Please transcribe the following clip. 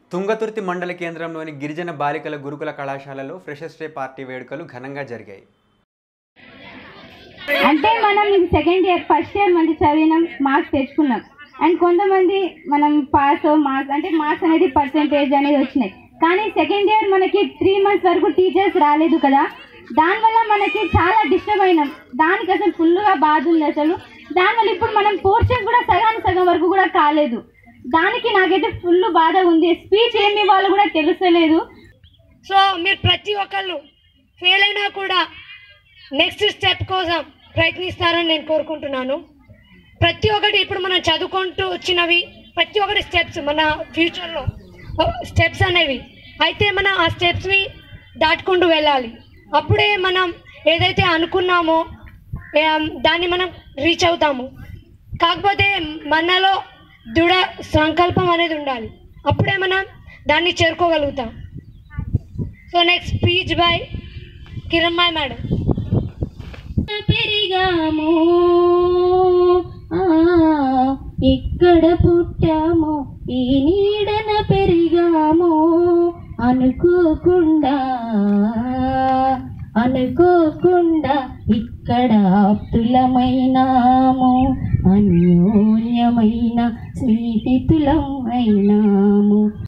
తుంగతుర్తి మండల కేంద్రంలోని గిరిజన బాలికల గురుకుల కళాశాలలో ఫ్రెషర్స్ డే పార్టీ వేడుకలు ఘనంగా జరిగాయి అంటే మనం ఇది సెకండ్ ఇయర్ ఫస్ట్ ఇయర్ మంది చదివినాం మార్క్స్ తెచ్చుకున్నాం అండ్ కొంతమంది మనం పాస్ మార్క్స్ అంటే మార్క్స్ అనేది పర్సెంటేజ్ అనేది వచ్చినాయి కానీ సెకండ్ ఇయర్ మనకి త్రీ మంత్స్ వరకు టీచర్స్ రాలేదు కదా దానివల్ల మనకి చాలా డిస్టర్బ్ అయినాం దానికి అసలు ఫుల్గా బాధ ఉంది అసలు దానివల్ల ఇప్పుడు మనం పోర్షన్స్ కూడా సగానికి సగం వరకు కూడా కాలేదు దానికి నాకైతే ఫుల్ బాధ ఉంది స్పీచ్ ఏమి ఇవ్వాలో కూడా తెలుస్తలేదు సో మీరు ప్రతి ఒక్కళ్ళు ఫెయిల్ అయినా కూడా నెక్స్ట్ స్టెప్ కోసం ప్రయత్నిస్తారని నేను కోరుకుంటున్నాను ప్రతి ఒక్కటి ఇప్పుడు మనం చదువుకుంటూ వచ్చినవి ప్రతి ఒక్కటి స్టెప్స్ మన ఫ్యూచర్లో స్టెప్స్ అనేవి అయితే మనం ఆ స్టెప్స్ని దాటుకుంటూ వెళ్ళాలి అప్పుడే మనం ఏదైతే అనుకున్నామో ఏం, దాన్ని మనం రీచ్ అవుతాము కాకపోతే మనలో దృఢ సంకల్పం అనేది ఉండాలి అప్పుడే మనం దాన్ని చేరుకోగలుగుతాం so next speech by Kiran Bai madam పెరిగాము ఆ, ఇక్కడ పుట్టాము ఈ నీడన పెరిగాము అనుకోకుండా అనుకోకుండా ఇక్కడ ఆప్తులమైనాము అన్యోన్యమైన స్నేహితులం అయినాము